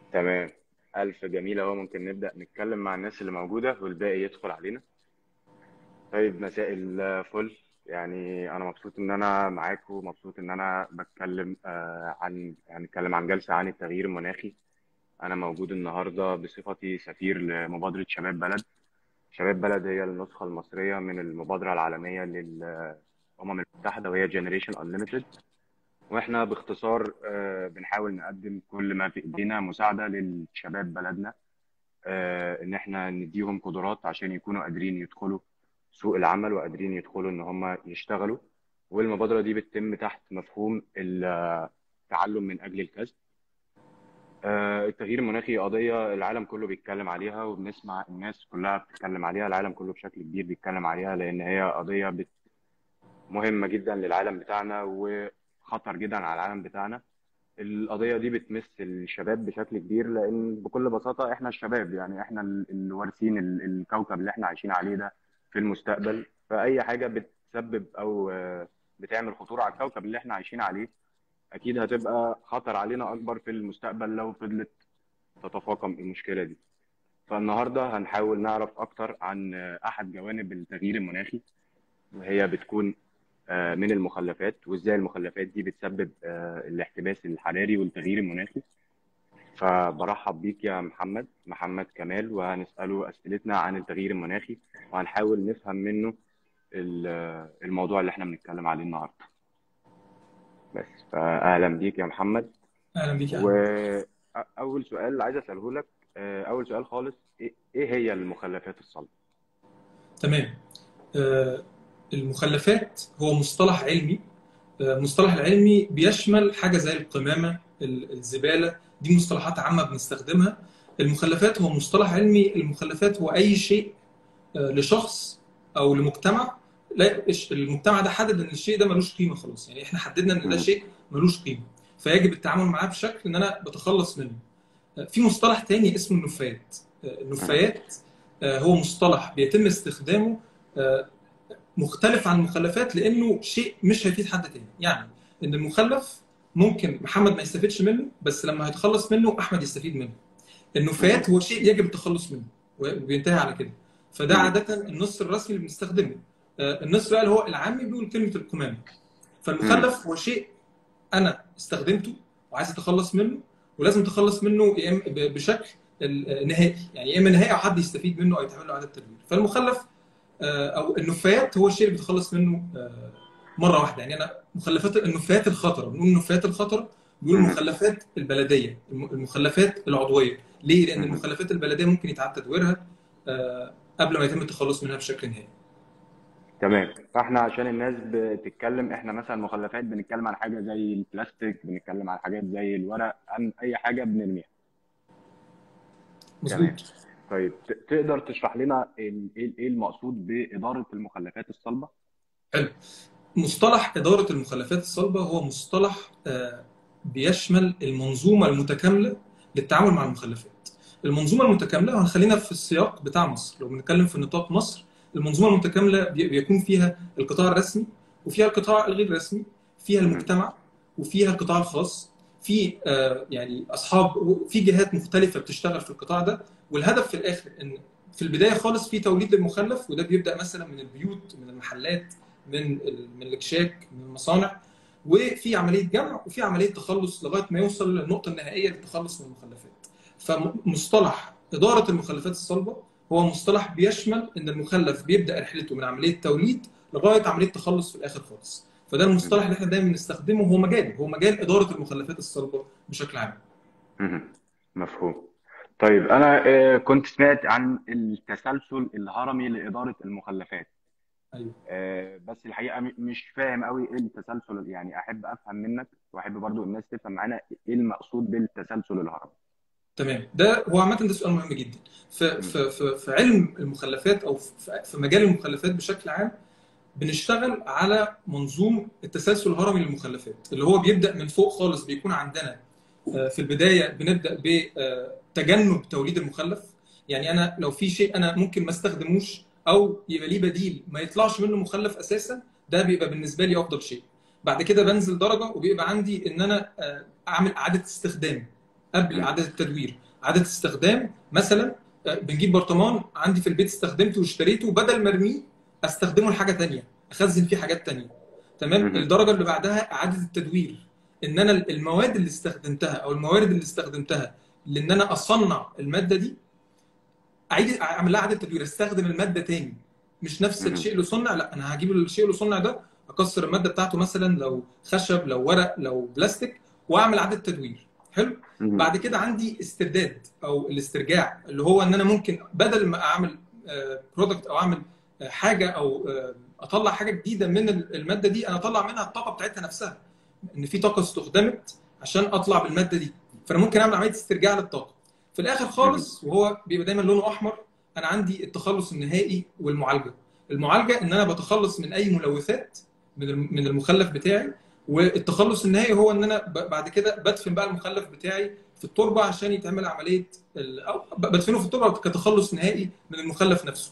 تمام ألف جميل أهو ممكن نبدأ نتكلم مع الناس اللي موجودة والباقي يدخل علينا طيب مساء الفل يعني أنا مبسوط إن أنا معاكم ومبسوط إن أنا بتكلم آه، عن يعني نتكلم عن جلسة عن التغيير المناخي أنا موجود النهاردة بصفتي سفير لمبادرة شباب بلد شباب بلد هي النسخة المصرية من المبادرة العالمية للأمم المتحدة وهي Generation Unlimited واحنا باختصار آه، بنحاول نقدم كل ما في ايدينا مساعده للشباب بلدنا آه، ان احنا نديهم قدرات عشان يكونوا قادرين يدخلوا سوق العمل وقادرين يدخلوا ان هم يشتغلوا والمبادره دي بتتم تحت مفهوم التعلم من اجل الكسب آه، التغيير المناخي قضيه العالم كله بيتكلم عليها وبنسمع الناس كلها بتتكلم عليها العالم كله بشكل كبير بيتكلم عليها لان هي قضيه بت مهمة جدا للعالم بتاعنا وخطر جدا على العالم بتاعنا القضية دي بتمس الشباب بشكل كبير لأن بكل بساطة إحنا الشباب يعني إحنا ال- اللي وارثين ال- الكوكب اللي إحنا عايشين عليه ده في المستقبل فأي حاجة بتسبب أو آه، بتعمل خطورة على الكوكب اللي إحنا عايشين عليه أكيد هتبقى خطر علينا أكبر في المستقبل لو فضلت تتفاقم المشكلة دي فالنهاردة هنحاول نعرف أكتر عن آه، أحد جوانب التغيير المناخي وهي بتكون آه، من المخلفات وازاي المخلفات دي بتسبب آه، الاحتباس الحراري والتغيير المناخي فبرحب بيك يا محمد محمد كمال وهنسأله أسئلتنا عن التغيير المناخي وهنحاول نفهم منه ال- آه، الموضوع اللي احنا بنتكلم عليه النهارده بس فأهلا بيك يا محمد اهلا بيك يا احمد وأول سؤال عايز أسأله لك آه، أول سؤال خالص إيه إيه هي المخلفات الصلبة؟ تمام آه، المخلفات هو مصطلح علمي آه، المصطلح العلمي بيشمل حاجه زي القمامه ال- الزباله دي مصطلحات عامه بنستخدمها المخلفات هو مصطلح علمي المخلفات هو اي شيء آه، لشخص او لمجتمع لا إيش- المجتمع ده حدد ان الشيء ده ملوش قيمه خلاص يعني احنا حددنا ان ده مم. شيء ملوش قيمه فيجب التعامل معاه بشكل ان انا بتخلص منه آه، في مصطلح تاني اسمه النفايات آه، النفايات آه، هو مصطلح بيتم استخدامه آه، مختلف عن المخلفات لانه شيء مش هيفيد حد تاني يعني ان المخلف ممكن محمد ما يستفيدش منه بس لما هيتخلص منه احمد يستفيد منه النفايات هو شيء يجب التخلص منه وبينتهي على كده فده مم. عاده النص الرسمي اللي بنستخدمه آه، النص بقى اللي هو العامي بيقول كلمه القمامه فالمخلف هو شيء انا استخدمته وعايز اتخلص منه ولازم اتخلص منه يا إما ب- بشكل ال- نهائي يعني يا اما نهائي او حد يستفيد منه او يتعمل له اعاده تدوير فالمخلف آه، او النفايات هو الشيء اللي بتخلص منه آه، مره واحده يعني انا مخلفات النفايات الخطره بنقول النفايات الخطره بنقول مم. المخلفات البلديه الم- المخلفات العضويه ليه؟ لان مم. المخلفات البلديه ممكن يتعاد تدويرها آه، قبل ما يتم التخلص منها بشكل نهائي تمام فاحنا عشان الناس بتتكلم احنا مثلا مخلفات بنتكلم عن حاجه زي البلاستيك بنتكلم عن حاجات زي الورق عن اي حاجه بنرميها تمام مظبوط طيب ت- تقدر تشرح لنا ال- ايه ايه المقصود باداره المخلفات الصلبه حلو مصطلح إدارة المخلفات الصلبة هو مصطلح آه، بيشمل المنظومة المتكاملة للتعامل مع المخلفات. المنظومة المتكاملة وهنخلينا في السياق بتاع مصر، لو بنتكلم في نطاق مصر المنظومة المتكاملة بي- بيكون فيها القطاع الرسمي وفيها القطاع الغير رسمي، فيها مم. المجتمع وفيها القطاع الخاص، في آه، يعني أصحاب في جهات مختلفة بتشتغل في القطاع ده، والهدف في الآخر إن في البداية خالص في توليد للمخلف وده بيبدأ مثلا من البيوت من المحلات من ال- من الاكشاك من المصانع وفي عمليه جمع وفي عمليه تخلص لغايه ما يوصل للنقطه النهائيه للتخلص من المخلفات. فمصطلح اداره المخلفات الصلبه هو مصطلح بيشمل ان المخلف بيبدا رحلته من عمليه توليد لغايه عمليه تخلص في الاخر خالص. فده المصطلح اللي احنا دايما بنستخدمه هو مجال هو مجال اداره المخلفات الصلبه بشكل عام. مهم. مفهوم طيب انا آه، كنت سمعت عن التسلسل الهرمي لاداره المخلفات ايوه آه، بس الحقيقه م- مش فاهم قوي ايه التسلسل يعني احب افهم منك واحب برضو الناس تفهم معانا ايه المقصود بالتسلسل الهرمي تمام ده هو عامه ده سؤال مهم جدا في مم. في في, في علم المخلفات او في, في مجال المخلفات بشكل عام بنشتغل على منظوم التسلسل الهرمي للمخلفات اللي هو بيبدا من فوق خالص بيكون عندنا آه، في البدايه بنبدا بتجنب توليد المخلف يعني انا لو في شيء انا ممكن ما استخدموش او يبقى ليه بديل ما يطلعش منه مخلف اساسا ده بيبقى بالنسبه لي افضل شيء بعد كده بنزل درجه وبيبقى عندي ان انا آه، اعمل اعاده استخدام قبل مم. اعاده التدوير اعاده استخدام مثلا آه، بنجيب برطمان عندي في البيت استخدمته واشتريته بدل ما ارميه استخدمه لحاجه تانية اخزن فيه حاجات تانية تمام مم. الدرجه اللي بعدها اعاده التدوير ان انا المواد اللي استخدمتها او الموارد اللي استخدمتها لان انا اصنع الماده دي اعيد اعمل لها اعاده تدوير استخدم الماده تاني مش نفس مم. الشيء اللي صنع لا انا هجيب الشيء اللي صنع ده اكسر الماده بتاعته مثلا لو خشب لو ورق لو بلاستيك واعمل اعاده تدوير حلو مم. بعد كده عندي استرداد او الاسترجاع اللي هو ان انا ممكن بدل ما اعمل برودكت او اعمل آه، حاجه او آه، اطلع حاجه جديده من الماده دي انا اطلع منها الطاقه بتاعتها نفسها ان في طاقه استخدمت عشان اطلع بالماده دي فانا ممكن اعمل عمليه استرجاع للطاقه في الاخر خالص وهو بيبقى دايما لونه احمر انا عندي التخلص النهائي والمعالجه المعالجه ان انا بتخلص من اي ملوثات من الم- من المخلف بتاعي والتخلص النهائي هو ان انا ب- بعد كده بدفن بقى المخلف بتاعي في التربه عشان يتعمل عمليه ال- او ب- بدفنه في التربه كتخلص نهائي من المخلف نفسه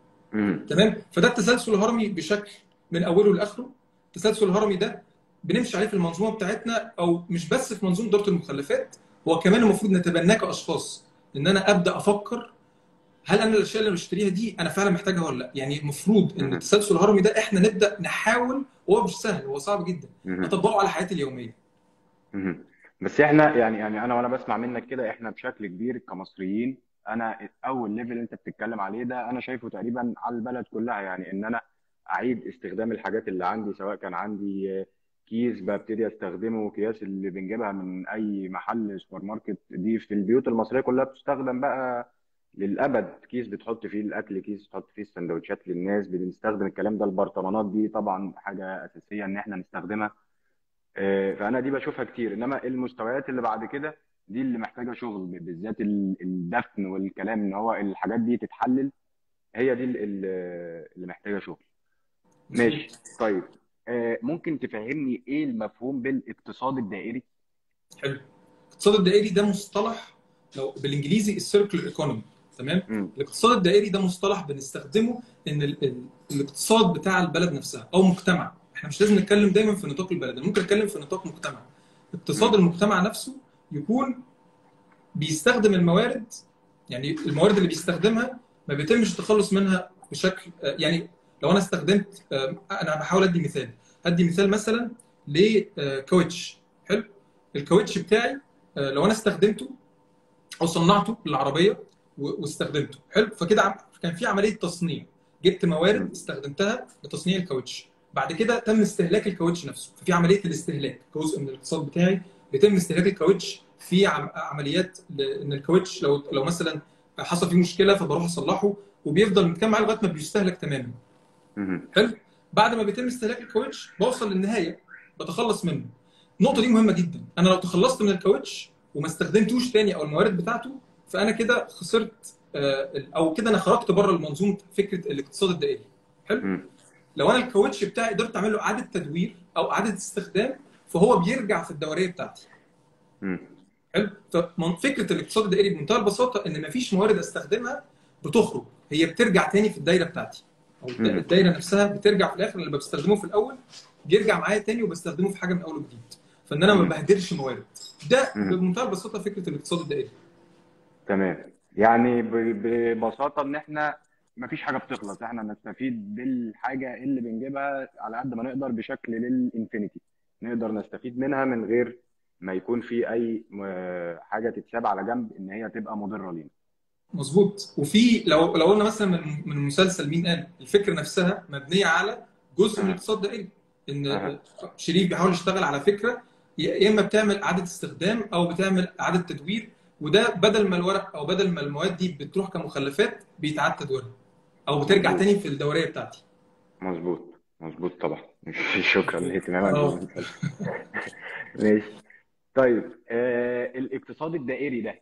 مم. تمام فده التسلسل الهرمي بشكل من اوله لاخره التسلسل الهرمي ده بنمشي عليه في المنظومه بتاعتنا او مش بس في منظومه اداره المخلفات هو كمان المفروض نتبناه كاشخاص ان انا ابدا افكر هل انا الاشياء اللي بشتريها دي انا فعلا محتاجها ولا لا يعني المفروض ان مم. التسلسل الهرمي ده احنا نبدا نحاول وهو مش سهل هو صعب جدا مم. نطبقه على حياتي اليوميه مهم. بس احنا يعني يعني انا وانا بسمع منك كده احنا بشكل كبير كمصريين انا اول ليفل انت بتتكلم عليه ده انا شايفه تقريبا على البلد كلها يعني ان انا اعيد استخدام الحاجات اللي عندي سواء كان عندي آه، كيس ببتدي استخدمه اكياس اللي بنجيبها من اي محل سوبر ماركت دي في البيوت المصريه كلها بتستخدم بقى للابد كيس بتحط فيه الاكل كيس تحط فيه السندوتشات للناس بنستخدم الكلام ده البرطمانات دي طبعا حاجه اساسيه ان احنا نستخدمها آه، فانا دي بشوفها كتير انما المستويات اللي بعد كده دي اللي محتاجه شغل بالذات ال- الدفن والكلام ان هو الحاجات دي تتحلل هي دي ال- ال- اللي محتاجه شغل ماشي طيب آه، ممكن تفهمني ايه المفهوم بالاقتصاد الدائري حلو الاقتصاد الدائري ده مصطلح لو بالانجليزي السيركل ايكونومي تمام مم. الاقتصاد الدائري ده مصطلح بنستخدمه ان ال ال الاقتصاد بتاع البلد نفسها او مجتمع احنا مش لازم نتكلم دايما في نطاق البلد أنا ممكن اتكلم في نطاق مجتمع اقتصاد مم. المجتمع نفسه يكون بيستخدم الموارد يعني الموارد اللي بيستخدمها ما بيتمش التخلص منها بشكل آه، يعني لو انا استخدمت آه، انا بحاول ادي مثال ادي مثال مثلا لكاوتش حلو الكاوتش بتاعي آه، لو انا استخدمته او صنعته للعربيه و- واستخدمته حلو فكده عم- كان في عمليه تصنيع جبت موارد مم. استخدمتها لتصنيع الكاوتش بعد كده تم استهلاك الكاوتش نفسه ففي عمليه الاستهلاك جزء من الاقتصاد بتاعي بيتم استهلاك الكاوتش في عم- عمليات ل- ان الكاوتش لو لو مثلا حصل فيه مشكله فبروح اصلحه وبيفضل مكمل معايا لغايه ما بيستهلك تماما مم. حلو بعد ما بيتم استهلاك الكاوتش بوصل للنهايه بتخلص منه النقطه دي مهمه جدا انا لو تخلصت من الكاوتش وما استخدمتوش تاني او الموارد بتاعته فانا كده خسرت آه، او كده انا خرجت بره المنظومه فكره الاقتصاد الدائري حلو مم. لو انا الكاوتش بتاعي قدرت اعمل له اعاده تدوير او اعاده استخدام فهو بيرجع في الدوريه بتاعتي مم. حلو ففكره الاقتصاد الدائري بمنتهى البساطه ان مفيش موارد استخدمها بتخرج هي بترجع تاني في الدايره بتاعتي او الد- مم. الدايره نفسها بترجع في الاخر اللي بستخدمه في الاول بيرجع معايا تاني وبستخدمه في حاجه من اول وجديد فان انا ما مم. بهدرش موارد ده مم. بمنتهى البساطه فكره الاقتصاد الدائري تمام يعني ب- ببساطه ان احنا مفيش حاجه بتخلص احنا نستفيد بالحاجه اللي بنجيبها على قد ما نقدر بشكل للانفينيتي نقدر نستفيد منها من غير ما يكون في اي م- حاجه تتساب على جنب ان هي تبقى مضره لينا مظبوط وفي لو لو قلنا مثلا من من مسلسل مين قال الفكره نفسها مبنيه على جزء من أها. الاقتصاد الدائري ان أها. شريف بيحاول يشتغل على فكره يا اما بتعمل اعاده استخدام او بتعمل اعاده تدوير وده بدل ما الورق او بدل ما المواد دي بتروح كمخلفات بيتعاد تدويرها او بترجع مظبوط تاني في الدوريه بتاعتي مظبوط مظبوط طبعا شكرا لاهتمامك اه بالمثال ماشي طيب آه الاقتصاد الدائري ده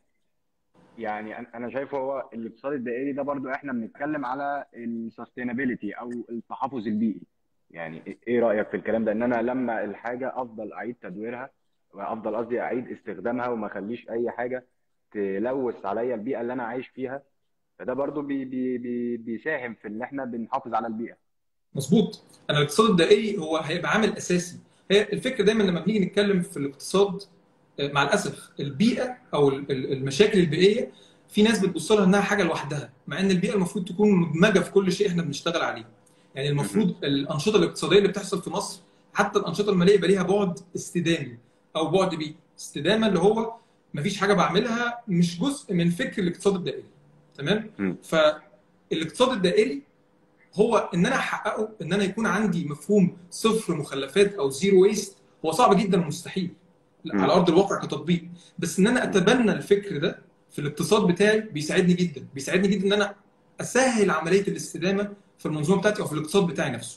يعني أنا أنا شايفه هو الاقتصاد الدائري ده برضو احنا بنتكلم على السستينابيليتي او التحفظ البيئي يعني ايه رأيك في الكلام ده ان انا لما الحاجة افضل اعيد تدويرها وافضل قصدي اعيد استخدامها وما اخليش اي حاجة تلوث عليا البيئة اللي انا عايش فيها فده برضو بي بي بي بيساهم في ان احنا بنحافظ على البيئة مظبوط انا الاقتصاد الدائري هو هيبقى عامل اساسي هي الفكره دايما لما بنيجي نتكلم في الاقتصاد مع الاسف البيئه او المشاكل البيئيه في ناس بتبص لها انها حاجه لوحدها مع ان البيئه المفروض تكون مدمجه في كل شيء احنا بنشتغل عليه يعني المفروض الانشطه الاقتصاديه اللي بتحصل في مصر حتى الانشطه الماليه يبقى ليها بعد استدامي او بعد بيئي استدامه اللي هو مفيش حاجه بعملها مش جزء من فكر الاقتصاد الدائري تمام فالاقتصاد الدائري هو ان انا احققه ان انا يكون عندي مفهوم صفر مخلفات او زيرو ويست هو صعب جدا ومستحيل على ارض الواقع كتطبيق بس ان انا اتبنى الفكر ده في الاقتصاد بتاعي بيساعدني جدا بيساعدني جدا ان انا اسهل عمليه الاستدامه في المنظومه بتاعتي او في الاقتصاد بتاعي نفسه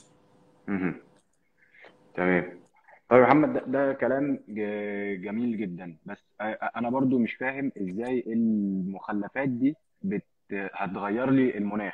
تمام طيب يا محمد ده, ده كلام جميل جدا بس انا برضو مش فاهم ازاي المخلفات دي بت... هتغير لي المناخ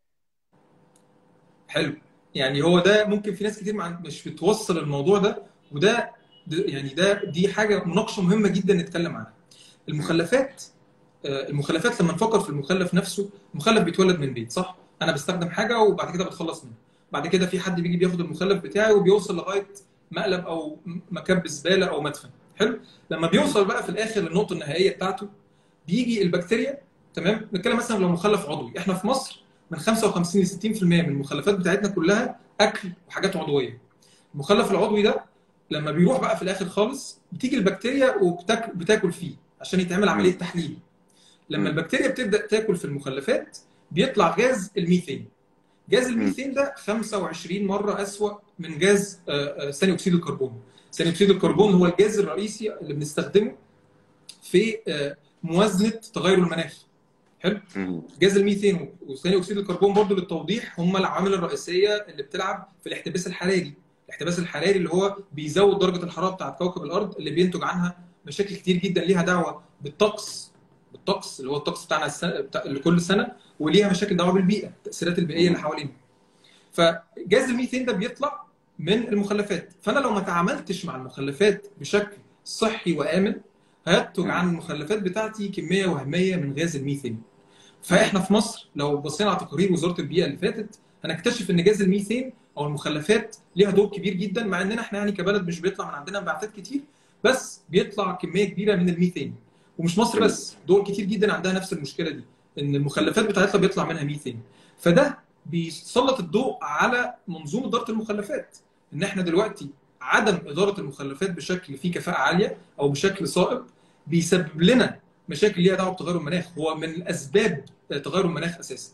حلو يعني هو ده ممكن في ناس كتير مش بتوصل الموضوع ده وده يعني ده دي حاجه مناقشه مهمه جدا نتكلم عنها المخلفات المخلفات لما نفكر في المخلف نفسه المخلف بيتولد من بيت صح انا بستخدم حاجه وبعد كده بتخلص منها بعد كده في حد بيجي بياخد المخلف بتاعي وبيوصل لغايه مقلب او مكب زباله او مدفن حلو لما بيوصل بقى في الاخر للنقطه النهائيه بتاعته بيجي البكتيريا تمام نتكلم مثلا لو مخلف عضوي احنا في مصر من 55 ل 60% من المخلفات بتاعتنا كلها اكل وحاجات عضويه المخلف العضوي ده لما بيروح بقى في الاخر خالص بتيجي البكتيريا وبتاكل فيه عشان يتعمل عمليه تحليل لما البكتيريا بتبدا تاكل في المخلفات بيطلع غاز الميثين جاز الميثين ده 25 مره اسوا من جاز ثاني اكسيد الكربون ثاني اكسيد الكربون هو الجاز الرئيسي اللي بنستخدمه في موازنه تغير المناخ حلو جاز الميثين وثاني اكسيد الكربون برضو للتوضيح هم العوامل الرئيسيه اللي بتلعب في الاحتباس الحراري الاحتباس الحراري اللي هو بيزود درجه الحراره بتاعت كوكب الارض اللي بينتج عنها مشاكل كتير جدا ليها دعوه بالطقس بالطقس اللي هو الطقس بتاعنا السنة بتاع لكل سنه وليها مشاكل دعوه بالبيئه التاثيرات البيئيه اللي حوالينا فجاز الميثين ده بيطلع من المخلفات فانا لو ما تعاملتش مع المخلفات بشكل صحي وامن هينتج عن المخلفات بتاعتي كميه وهميه من غاز الميثين فاحنا في مصر لو بصينا على تقارير وزاره البيئه اللي فاتت هنكتشف ان غاز الميثين او المخلفات ليها دور كبير جدا مع اننا احنا يعني كبلد مش بيطلع من عندنا انبعاثات كتير بس بيطلع كميه كبيره من الميثين ومش مصر بس دول كتير جدا عندها نفس المشكله دي ان المخلفات بتاعتها بيطلع منها ميثين فده بيسلط الضوء على منظومه اداره المخلفات ان احنا دلوقتي عدم اداره المخلفات بشكل فيه كفاءه عاليه او بشكل صائب بيسبب لنا مشاكل ليها دعوه بتغير المناخ هو من اسباب تغير المناخ اساسا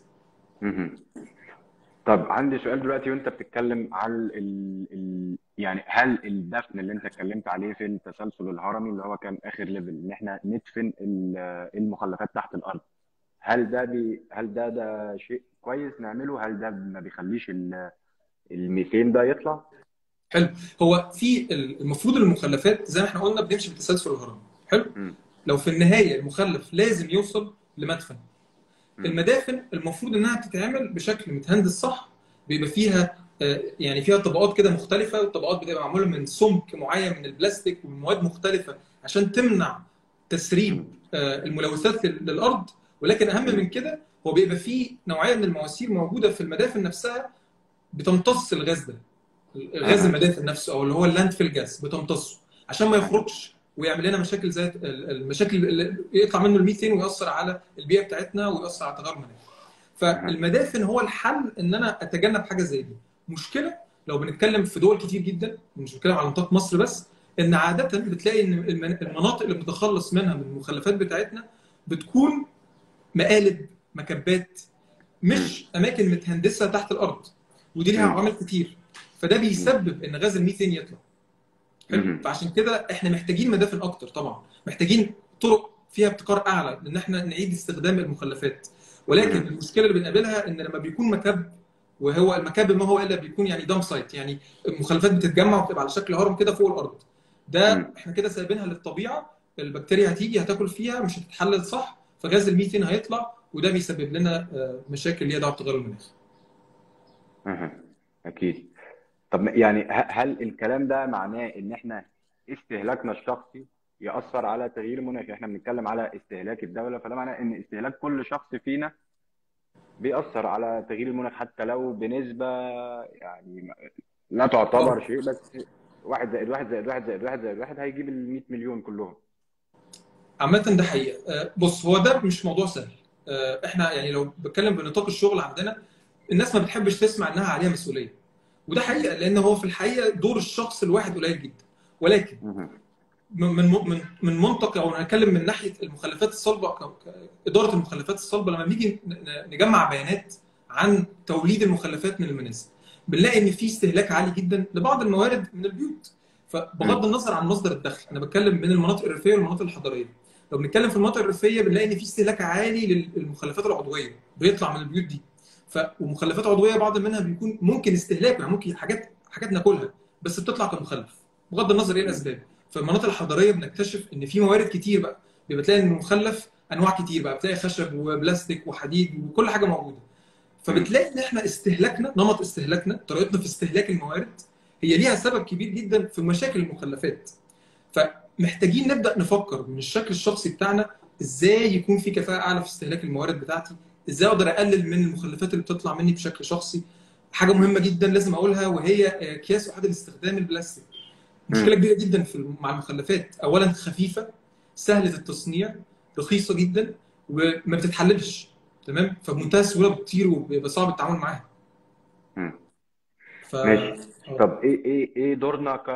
طب عندي سؤال دلوقتي وانت بتتكلم على ال... ال... يعني هل الدفن اللي انت اتكلمت عليه في التسلسل الهرمي اللي هو كان اخر ليفل ان احنا ندفن المخلفات تحت الارض هل ده بي... هل ده ده شيء كويس نعمله هل ده ما بيخليش الميثين ده يطلع حلو هو في المفروض المخلفات زي ما احنا قلنا بنمشي بالتسلسل الهرمي حلو م. لو في النهايه المخلف لازم يوصل لمدفن المدافن المفروض انها تتعمل بشكل متهندس صح بيبقى فيها يعني فيها طبقات كده مختلفه والطبقات بتبقى معموله من سمك معين من البلاستيك ومن مواد مختلفه عشان تمنع تسريب الملوثات للارض ولكن اهم من كده هو بيبقى فيه نوعيه من المواسير موجوده في المدافن نفسها بتمتص الغاز ده الغاز المدافن نفسه او اللي هو اللاند فيل جاز بتمتصه عشان ما يخرجش ويعمل لنا مشاكل زي المشاكل اللي يطلع منه الميثين ويأثر على البيئه بتاعتنا ويأثر على تغير المناخ. فالمدافن هو الحل ان انا اتجنب حاجه زي دي. مشكله لو بنتكلم في دول كتير جدا مش بنتكلم على نطاق مصر بس ان عاده بتلاقي ان المناطق اللي بنتخلص منها من المخلفات بتاعتنا بتكون مقالب مكبات مش اماكن متهندسه تحت الارض ودي ليها عوامل كتير فده بيسبب ان غاز الميثين يطلع فعشان كده احنا محتاجين مدافن اكتر طبعا محتاجين طرق فيها ابتكار اعلى ان احنا نعيد استخدام المخلفات ولكن المشكله اللي بنقابلها ان لما بيكون مكب وهو المكب ما هو الا بيكون يعني دام سايت يعني المخلفات بتتجمع وبتبقى على شكل هرم كده فوق الارض ده احنا كده سايبينها للطبيعه البكتيريا هتيجي هتاكل فيها مش هتتحلل صح فغاز الميثين هيطلع وده بيسبب لنا مشاكل ليها دعوه بتغير المناخ. اكيد. طب يعني هل الكلام ده معناه ان احنا استهلاكنا الشخصي ياثر على تغيير المناخ احنا بنتكلم على استهلاك الدوله فده معناه ان استهلاك كل شخص فينا بيأثر على تغيير المناخ حتى لو بنسبه يعني لا تعتبر شيء بس واحد زائد واحد زائد واحد زائد واحد زائد واحد هيجيب ال 100 مليون كلهم عامة ده حقيقة آه، بص هو ده مش موضوع سهل آه، احنا يعني لو بتكلم بنطاق الشغل عندنا الناس ما بتحبش تسمع انها عليها مسؤولية وده حقيقة لان هو في الحقيقة دور الشخص الواحد قليل جدا ولكن مهم. من من من من منطق او هنتكلم من ناحيه المخلفات الصلبه ك- ك- اداره المخلفات الصلبه لما بنيجي ن- ن- نجمع بيانات عن توليد المخلفات من المنازل بنلاقي ان في استهلاك عالي جدا لبعض الموارد من البيوت فبغض النظر عن مصدر الدخل انا بتكلم من المناطق الريفيه والمناطق الحضريه لو بنتكلم في المناطق الريفيه بنلاقي ان في استهلاك عالي للمخلفات العضويه بيطلع من البيوت دي ف ومخلفات عضويه بعض منها بيكون ممكن استهلاك يعني ممكن حاجات حاجات ناكلها بس بتطلع كمخلف بغض النظر ايه الاسباب في المناطق الحضريه بنكتشف ان في موارد كتير بقى بيبقى تلاقي ان المخلف انواع كتير بقى بتلاقي خشب وبلاستيك وحديد وكل حاجه موجوده فبتلاقي ان احنا استهلاكنا نمط استهلاكنا طريقتنا في استهلاك الموارد هي ليها سبب كبير جدا في مشاكل المخلفات فمحتاجين نبدا نفكر من الشكل الشخصي بتاعنا ازاي يكون في كفاءه اعلى في استهلاك الموارد بتاعتي ازاي اقدر اقلل من المخلفات اللي بتطلع مني بشكل شخصي حاجه مهمه جدا لازم اقولها وهي آه، اكياس احاد الاستخدام البلاستيك مشكله كبيره جدا في الم- مع المخلفات اولا خفيفه سهله التصنيع رخيصه جدا وما بتتحللش تمام فبمنتهى السهوله بتطير وبيبقى صعب التعامل معاها مم. ف ماشي آه. طب ايه ايه ايه دورنا ك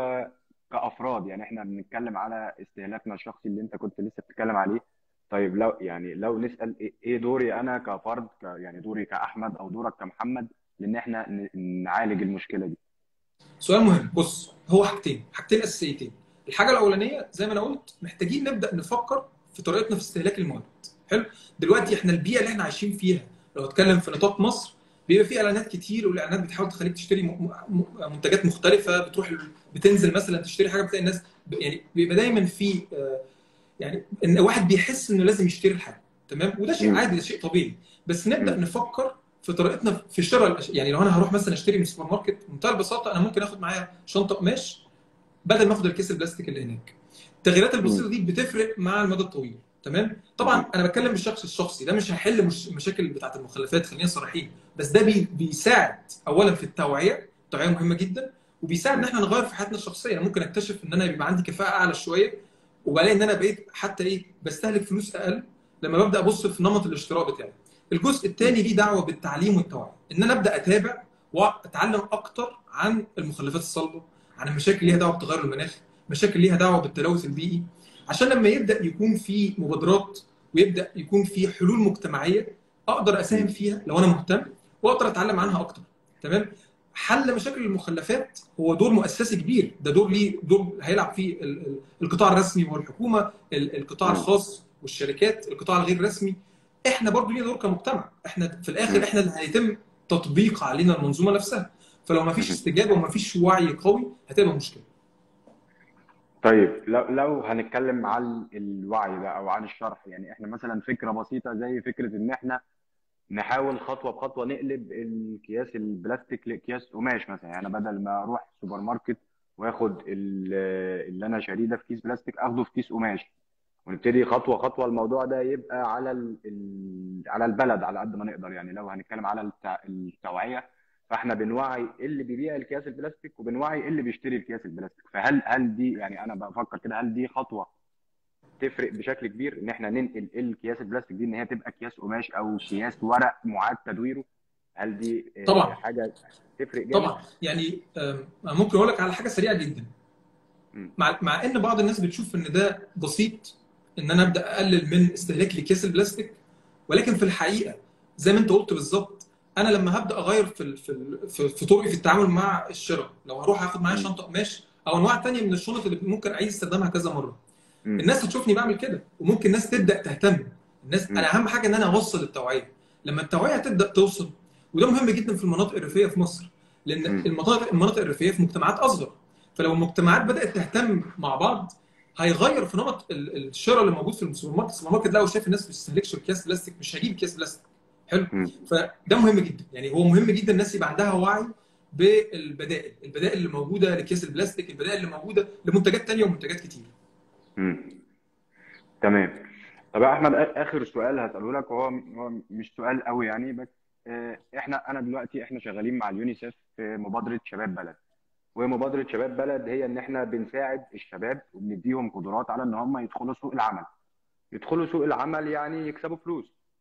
كافراد يعني احنا بنتكلم على استهلاكنا الشخصي اللي انت كنت لسه بتتكلم عليه طيب لو يعني لو نسال ايه إيه دوري انا كفرد ك يعني دوري كاحمد او دورك كمحمد لان احنا ن- نعالج المشكله دي سؤال مهم بص هو حاجتين حاجتين اساسيتين الحاجه الاولانيه زي ما انا قلت محتاجين نبدا نفكر في طريقتنا في استهلاك الموارد حلو دلوقتي احنا البيئه اللي احنا عايشين فيها لو اتكلم في نطاق مصر بيبقى في اعلانات كتير والاعلانات بتحاول تخليك تشتري م- م- منتجات مختلفه بتروح بتنزل مثلا تشتري حاجه بتلاقي الناس ب- يعني بيبقى دايما في آه، يعني ان واحد بيحس انه لازم يشتري الحاجه تمام وده شيء مم. عادي ده شيء طبيعي بس نبدا مم. نفكر في طريقتنا في شراء الأش- يعني لو انا هروح مثلا اشتري من السوبر ماركت بمنتهى البساطه انا ممكن اخد معايا شنطه قماش بدل ما اخد الكيس البلاستيك اللي هناك التغييرات البسيطه دي بتفرق مع المدى الطويل تمام طبعا انا بتكلم بالشخص الشخصي ده مش هيحل مش مشاكل بتاعه المخلفات خلينا صريحين بس ده بي بيساعد اولا في التوعيه التوعيه مهمه جدا وبيساعد ان احنا نغير في حياتنا الشخصيه انا ممكن اكتشف ان انا بيبقى عندي كفاءه اعلى شويه وبلاقي ان انا بقيت حتى ايه بستهلك فلوس اقل لما ببدا ابص في نمط الاشتراء بتاعي الجزء الثاني ليه دعوه بالتعليم والتوعيه ان انا ابدا اتابع واتعلم اكتر عن المخلفات الصلبه عن المشاكل اللي ليها دعوه بالتغير المناخي مشاكل ليها دعوه بالتلوث البيئي عشان لما يبدا يكون في مبادرات ويبدا يكون في حلول مجتمعيه اقدر اساهم فيها لو انا مهتم واقدر اتعلم عنها اكتر تمام حل مشاكل المخلفات هو دور مؤسسي كبير ده دور ليه دور هيلعب فيه ال- ال- القطاع الرسمي والحكومه ال- القطاع الخاص والشركات القطاع الغير رسمي احنا برضو لينا دور كمجتمع احنا في الاخر احنا اللي هيتم تطبيق علينا المنظومه نفسها فلو ما فيش استجابه وما فيش وعي قوي هتبقى مشكله طيب لو لو هنتكلم عن الوعي ده او عن الشرح يعني احنا مثلا فكره بسيطه زي فكره ان احنا نحاول خطوه بخطوه نقلب الكياس البلاستيك لاكياس قماش مثلا يعني أنا بدل ما اروح سوبر ماركت واخد ال- اللي انا شاريه ده في كيس بلاستيك اخده في كيس قماش ونبتدي خطوه خطوه الموضوع ده يبقى على ال... ال- على البلد على قد ما نقدر يعني لو هنتكلم على التع... التوعيه فاحنا بنوعي اللي بيبيع الكياس البلاستيك وبنوعي اللي بيشتري الكياس البلاستيك فهل هل دي يعني انا بفكر كده هل دي خطوه تفرق بشكل كبير ان احنا ننقل الكياس البلاستيك دي ان هي تبقى اكياس قماش او اكياس ورق معاد تدويره هل دي آه، طبعا. حاجه تفرق جامد طبعا يعني آم، ممكن اقول لك على حاجه سريعه جدا مم. مع مع ان بعض الناس بتشوف ان ده بسيط ان انا ابدا اقلل من استهلاك لاكياس البلاستيك ولكن في الحقيقه زي ما انت قلت بالظبط انا لما هبدا اغير في ال- في ال- في في طرقي في التعامل مع الشراء لو هروح اخد معايا مم. شنطه قماش او انواع تانية من الشنط اللي ممكن اعيد استخدامها كذا مره مم. الناس هتشوفني بعمل كده وممكن الناس تبدا تهتم الناس مم. انا اهم حاجه ان انا اوصل التوعيه لما التوعيه تبدا توصل وده مهم جدا في المناطق الريفيه في مصر لان مم. المناطق المناطق الريفيه في مجتمعات اصغر فلو المجتمعات بدات تهتم مع بعض هيغير في نمط ال- الشراء اللي موجود في السوبر ماركت السوبر ماركت لو شايف الناس ما بتستهلكش اكياس بلاستيك مش هجيب اكياس بلاستيك حلو مم. فده مهم جدا يعني هو مهم جدا الناس يبقى عندها وعي بالبدائل البدائل اللي موجوده لاكياس البلاستيك البدائل اللي موجوده لمنتجات تانية ومنتجات كتير مم. تمام طب يا احمد آ- اخر سؤال هساله لك وهو هو مش سؤال قوي يعني بس آه، احنا انا دلوقتي احنا شغالين مع اليونيسيف في مبادره شباب بلد ومبادره شباب بلد هي ان احنا بنساعد الشباب وبنديهم قدرات على ان هم يدخلوا سوق العمل يدخلوا سوق العمل يعني يكسبوا فلوس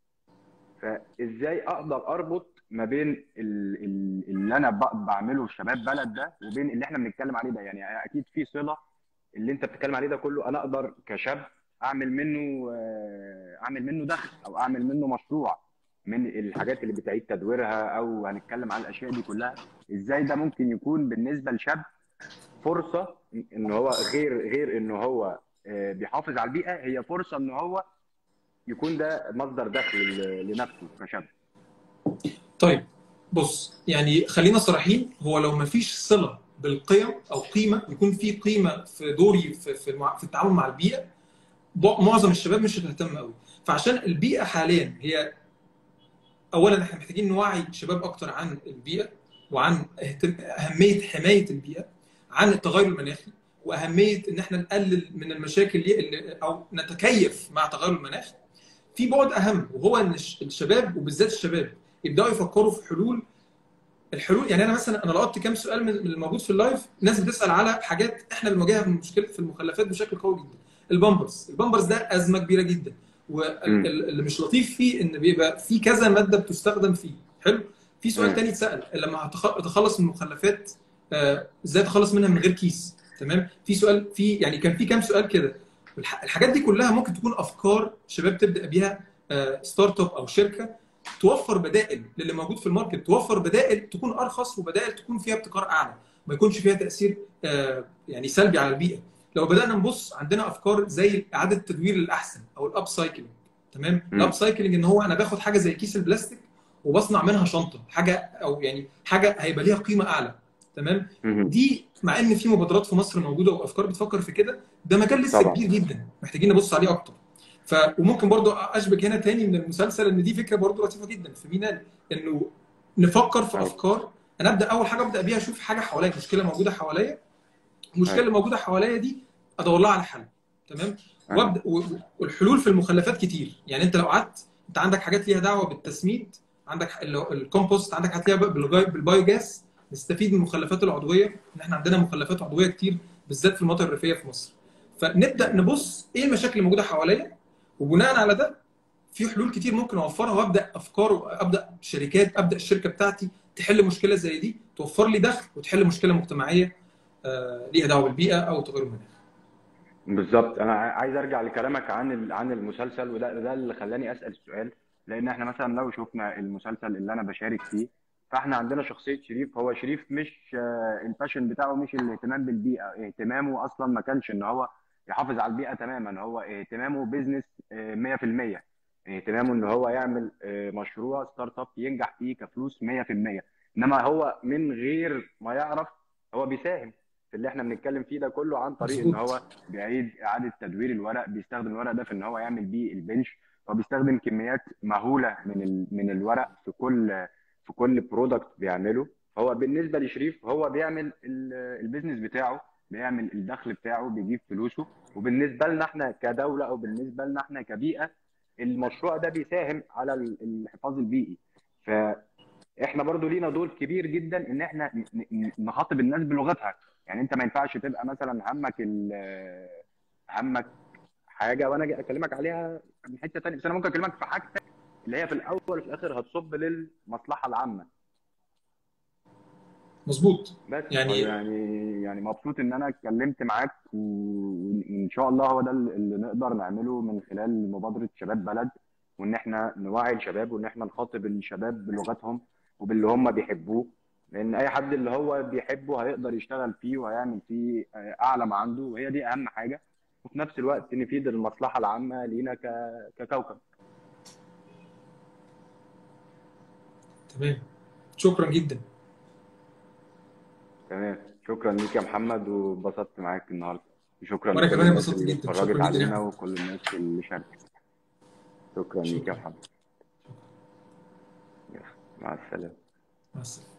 فازاي اقدر اربط ما بين ال- ال- اللي انا ب- بعمله في شباب بلد ده وبين اللي احنا بنتكلم عليه ده يعني اكيد في صله اللي انت بتتكلم عليه ده كله انا اقدر كشاب اعمل منه آه، اعمل منه دخل او اعمل منه مشروع من الحاجات اللي بتعيد تدويرها او هنتكلم عن الاشياء دي كلها ازاي ده ممكن يكون بالنسبه لشاب فرصه ان هو غير غير ان هو آه، بيحافظ على البيئه هي فرصه ان هو يكون ده مصدر دخل ل- لنفسه كشاب طيب بص يعني خلينا صريحين هو لو ما فيش صله بالقيم او قيمه يكون في قيمه في دوري في في, المع- في التعامل مع البيئه ب- معظم الشباب مش هتهتم قوي فعشان البيئه حاليا هي اولا احنا محتاجين نوعي الشباب اكتر عن البيئه وعن اهتم- اهميه حمايه البيئه عن التغير المناخي واهميه ان احنا نقلل من المشاكل دي اللي- او نتكيف مع تغير المناخ في بعد اهم وهو ان الش- الشباب وبالذات الشباب يبداوا يفكروا في حلول الحلول يعني انا مثلا انا لقطت كام سؤال من من الموجود في اللايف ناس بتسال على حاجات احنا بنواجهها في مشكله في المخلفات بشكل قوي جدا البامبرز البامبرز ده ازمه كبيره جدا واللي مش لطيف فيه ان بيبقى في كذا ماده بتستخدم فيه حلو في سؤال مم. تاني اتسال لما هتخ- اتخلص من المخلفات آه، ازاي اتخلص منها من غير كيس تمام في سؤال في يعني كان في كام سؤال كده والح- الحاجات دي كلها ممكن تكون افكار شباب تبدا بيها آه، ستارت اب او شركه توفر بدائل للي موجود في الماركت توفر بدائل تكون ارخص وبدائل تكون فيها ابتكار اعلى ما يكونش فيها تاثير آه، يعني سلبي على البيئه لو بدانا نبص عندنا افكار زي اعاده التدوير للاحسن او الاب سايكلينج تمام مم. الاب سايكلينج ان هو انا باخد حاجه زي كيس البلاستيك وبصنع منها شنطه حاجه او يعني حاجه هيبقى ليها قيمه اعلى تمام مهم. دي مع ان في مبادرات في مصر موجوده وافكار بتفكر في كده ده مجال لسه طبعا. كبير جدا محتاجين نبص عليه اكتر ف وممكن برضو اشبك هنا تاني من المسلسل ان دي فكره برضو لطيفه جدا في مين قال انه نفكر في أيوة. افكار انا ابدا اول حاجه ابدا بيها اشوف حاجه حواليا مشكله موجوده حواليا المشكله أيوة. اللي موجوده حواليا دي ادور لها على حل تمام أيوة. وابدا و- والحلول في المخلفات كتير يعني انت لو قعدت انت عندك حاجات ليها دعوه بالتسميد عندك اللي هو الكومبوست عندك حاجات ليها بالجاي- بالبايوجاز نستفيد من المخلفات العضويه ان احنا عندنا مخلفات عضويه كتير بالذات في المناطق الريفيه في مصر فنبدا نبص ايه المشاكل اللي موجوده حواليا وبناء على ده في حلول كتير ممكن اوفرها وابدا افكار وابدا شركات ابدا الشركه بتاعتي تحل مشكله زي دي توفر لي دخل وتحل مشكله مجتمعيه آه، ليها دعوه بالبيئه او تغير المناخ بالظبط انا ع- عايز ارجع لكلامك عن ال- عن المسلسل وده ده اللي خلاني اسال السؤال لان احنا مثلا لو شفنا المسلسل اللي انا بشارك فيه فاحنا عندنا شخصيه شريف هو شريف مش آه، الباشن بتاعه مش الاهتمام بالبيئه اهتمامه اصلا ما كانش ان هو يحافظ على البيئه تماما هو اهتمامه بيزنس آه، 100% اهتمامه ان هو يعمل آه، مشروع ستارت اب ينجح فيه كفلوس 100% انما هو من غير ما يعرف هو بيساهم في اللي احنا بنتكلم فيه ده كله عن طريق ان مظبوط هو بيعيد اعاده تدوير الورق بيستخدم الورق ده في ان هو يعمل بيه البنش هو بيستخدم كميات مهوله من ال... من الورق في كل في كل برودكت بيعمله هو بالنسبه لشريف هو بيعمل ال- البيزنس بتاعه بيعمل الدخل بتاعه بيجيب فلوسه وبالنسبه لنا احنا كدوله او بالنسبه لنا احنا كبيئه المشروع ده بيساهم على ال- الحفاظ البيئي فاحنا برضو لينا دور كبير جدا ان احنا ن- ن- نخاطب الناس بلغتها يعني انت ما ينفعش تبقى مثلا همك ال- همك حاجه وانا أجي اكلمك عليها من حته ثانيه بس انا ممكن اكلمك في حاجتك اللي هي في الاول وفي الاخر هتصب للمصلحه العامه مظبوط بس يعني- يعني يعني مبسوط ان انا اتكلمت معاك و- وان شاء الله هو ده اللي نقدر نعمله من خلال مبادره شباب بلد وان احنا نوعي الشباب وان احنا نخاطب الشباب بلغتهم وباللي هم بيحبوه لان اي حد اللي هو بيحبه هيقدر يشتغل فيه وهيعمل فيه آه، اعلى ما عنده وهي دي اهم حاجه وفي نفس الوقت نفيد المصلحه العامه لينا ك- ككوكب تمام شكرا جدا تمام شكرا ليك يا محمد واتبسطت معاك النهارده شكرا وأنا لكل كمان الناس انبسطت اللي جدا. اتفرجت شكرا جدا يا علينا أحمد. وكل الناس اللي شاركت شكرا ليك يا شكرا محمد يلا، مع السلامه مع السلامه